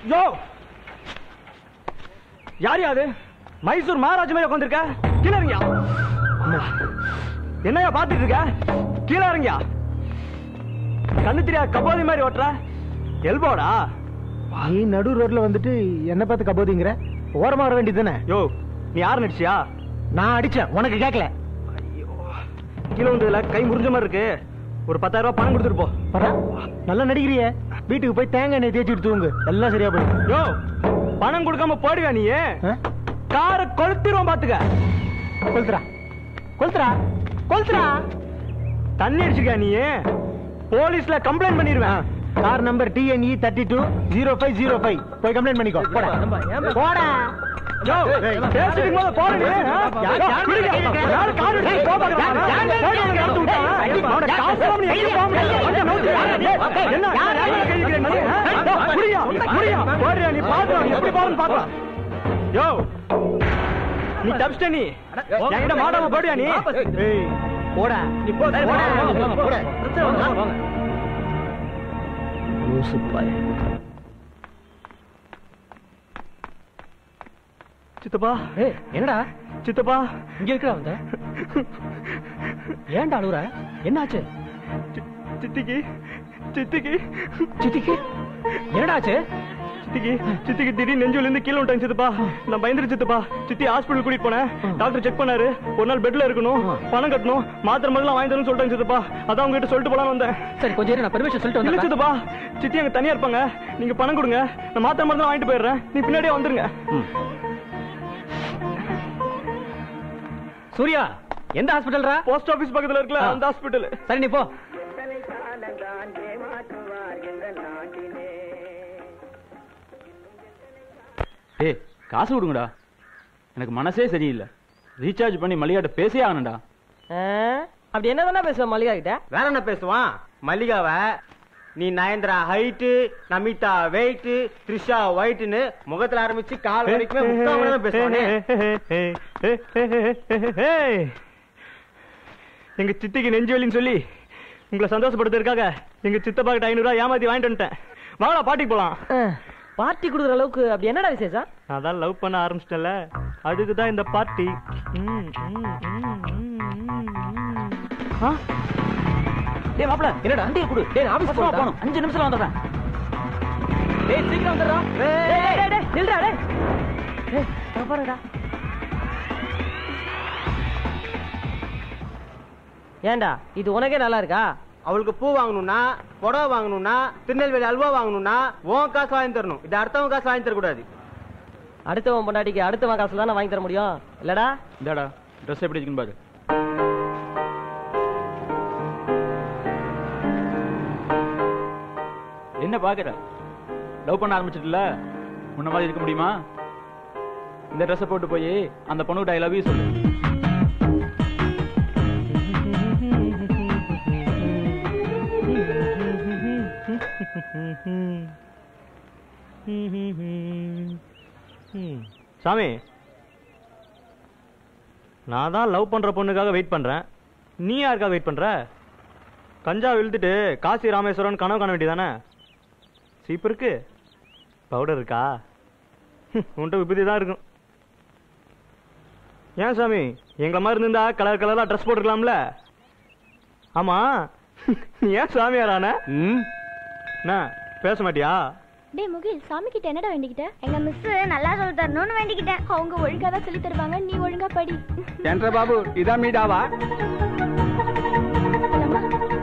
யோ யார் யாது மைசூர் மகாராஜ் மாதிரி உட்காந்துருக்க கீழே இறங்கியா என்னடா? என்னய்யா பார்த்துட்டு இருக்க கீழே இறங்கியா கண்ணு தெரியாது கபோதி மாதிரி ஓட்டுற எல்போடா நீ நடு ரோட்ல வந்துட்டு என்ன பார்த்து கபோதிங்கிற ஓரமா வர வேண்டியது தானே யோ நீ யார் நடிச்சியா நான் அடிச்சேன் உனக்கு கேட்கல கீழே வந்ததுல கை முறிஞ்ச மாதிரி இருக்கு ஒரு பத்தாயிரம் ரூபாய் பணம் கொடுத்துட்டு போ பரா நல்லா நடிக்கிறியே வீட்டுக்கு போய் தேங்காய் எண்ணெய் தேய்ச்சி தூங்கு எல்லாம் சரியா போயிடும் யோ பணம் கொடுக்காம போடுவியா நீ ஆ? காரை கொளுத்திருவோம் பாத்துக்க கொளுத்துறா கொளுத்துறா கொளுத்துறா தண்ணி அடிச்சிருக்கியா நீ போலீஸ்ல கம்ப்ளைண்ட் பண்ணிடுவேன் car number TNE thirty two zero five zero five போய் கம்ப்ளைண்ட் பண்ணிக்கோ போடா போடா யோ, பேசிட்டு இருக்கும்போது போற நீ, ஆ? யார், யோ, யார் குடிங்க. கேட்கறீங்க? யார் கார் எடுத்து போ பாக்குறா? யார், யார் போய் அவனை எடுத்து விட்டா? அவனோட காசு இல்லாம நீ எங்கேயும் போக முடியாது. கொஞ்சம் நோட்டு. என்ன யார் யார் கை வைக்கிறீங்க நீ, ஆ? யோ, குடியா, குடியா. போறியா, நீ பாத்துடா, நீ எப்படி போறன்னு பாக்கலாம். யோ, நீ தப்பிச்சிட்ட நீ என்கிட்ட மாட்டாம போடியா நீ ஏய், போடா நீ போ போடா. லூசு பையன். சித்தப்பா என்னடா சித்தப்பா இங்க இருக்கிற வந்த ஏன்டா அழுகுற என்னாச்சு சி- சித்திக்கு சித்திக்கு சித்திக்கு என்னடாச்சு சித்திக்கு சித்திக்கு திடீர்னு நெஞ்சுல இருந்து கீழே விட்டாங்க சித்தப்பா நான் பயந்துரு சித்தப்பா சித்தி ஹாஸ்பிடல் கூட்டிட்டு போனேன் டாக்டர் செக் பண்ணாரு ஒரு நாள் பெட்ல இருக்கணும் பணம் கட்டணும் மாத்திரை மருந்துலாம் வாங்கி தரணும்னு சொல்லிட்டாங்க சித்தப்பா அதான் உங்ககிட்ட சொல்லிட்டு போலான்னு வந்தேன் சரி கொஞ்சம் இரு, நான் பெர்மிஷன் சொல்லிட்டு இல்ல வந்து சித்தப்பா சித்தி அங்க தனியா இருப்பாங்க நீங்க பணம் கொடுங்க நான் மாத்திரை மருந்து வாங்கிட்டு போயிடுறேன் நீ பின்னாடியே வந்துருங்க சூர்யா எந்த ஹாஸ்பிட்டல்ரா போஸ்ட் ஆபீஸ் பக்கத்துல இருக்கல ஆ. அந்த ஹாஸ்பிடல் சரி நீ போ ஏய் காசு கொடுங்கடா எனக்கு மனசே சரியில்லை ரீசார்ஜ் பண்ணி மல்லிகாட்ட பேசே ஆகணும்டா அப்படி என்ன தானே பேசுவ மல்லிகா கிட்ட வேற என்ன பேசுவான் மல்லிகாவ நீ நயன்தரா ஹைட்டு நமிதா வெயிட் த்ரிஷா ஒயிட்னு முகத்துல ஆரம்பிச்சு கால் வரைக்குமே முக்காம தான் பேசுவானே எங்க சித்திக்கு நெஞ்சு வலின்னு சொல்லி உங்களை சந்தோஷப்படுத்துறதுக்காக எங்க சித்தப்பா கிட்ட ஐநூறு ரூபாய் ஏமாத்தி வாங்கிட்டு வந்துட்டேன் வாங்கடா பாட்டிக்கு போலாம் பார்ட்டி கொடுக்குற அளவுக்கு அப்படி என்னடா விசேஷம் அதான் லவ் பண்ண ஆரம்பிச்சிட்டல அதுக்கு தான் இந்த பார்ட்டி டேய் மாப்ள என்னடா வண்டியை கொடு டேய் ஆபீஸ் போறோம் போணும் அஞ்சு நிமிஷத்துல வந்துடுறேன் டேய் சீக்கிரம் வந்துடுறா நில்றா டேய் ஏய், இதோ பாருடா ஏன்டா இது உனக்கே நல்லா இருக்கா அவளுக்கு பூ வாங்கணும்னா புடவை வாங்கணும்னா திருநெல்வேலி அல்வா வாங்கணும்னா உன் காசு வாங்கி தரணும் இது அடுத்தவன் காசு வாங்கி தரக்கூடாது அடுத்தவன் பொண்டாட்டிக்கு அடுத்தவன் காசுல தானே வாங்கி தர முடியும் இல்லடா இந்தாடா ட்ரெஸ் எப்படி இருக்குன்னு பாரு என்ன பாக்குற லவ் பண்ண ஆரம்பிச்சிட்டுல முன்ன மாதிரி இருக்க முடியுமா இந்த ட்ரெஸ்ஸை போட்டு போய் அந்த பொண்ணுகிட்ட ஐ லவ் யூ சொல்லு சாமி நான் தான் லவ் பண்ற பொண்ணுக்காக வெயிட் பண்றேன் நீ யாருக்காக வெயிட் பண்ற கஞ்சா இழுத்துட்டு காசி ராமேஸ்வரன் கனவு காண வேண்டியதானே சீப்பு இருக்கு பவுடர் இருக்கா உன்கிட்ட விபதி தான் இருக்கும் ஏன் சாமி எங்களை மாதிரி இருந்தா கலர் கலரா ட்ரெஸ் போட்டுருக்கலாம்ல ஆமா நீ ஏன் சாமியாரான என்ன பேச மாட்டியா டேய் முகில் சாமி கிட்ட என்னடா வேண்டிக்கிட்ட எங்க மிஸ் நல்லா சொல்லி தரணும்னு வேண்டிக்கிட்டேன் அவங்க ஒழுங்கா தான் சொல்லி தருவாங்க நீ ஒழுங்கா படி ఏంట్రా బాబు ఇదా మీ డావా போலாமா?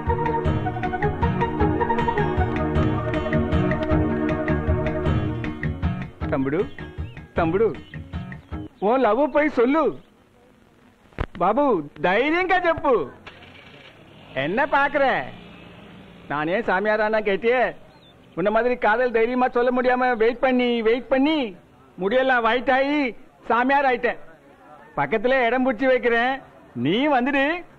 తమ్ముడు తమ్ముడు ఓ లవ్ పోయి సొల్లు బాబు ధైర్యంగా చెప్పు என்ன பாக்குற நானே சாமியாரானா கேட்டியே உன்ன மாதிரி காதல் தைரியமா சொல்ல முடியாம வெயிட் பண்ணி வெயிட் பண்ணி முடியெல்லாம் ஒயிட் ஆகி சாமியார் ஆயிட்டேன் பக்கத்துல இடம் பிடிச்சி வைக்கிறேன் நீ வந்துடு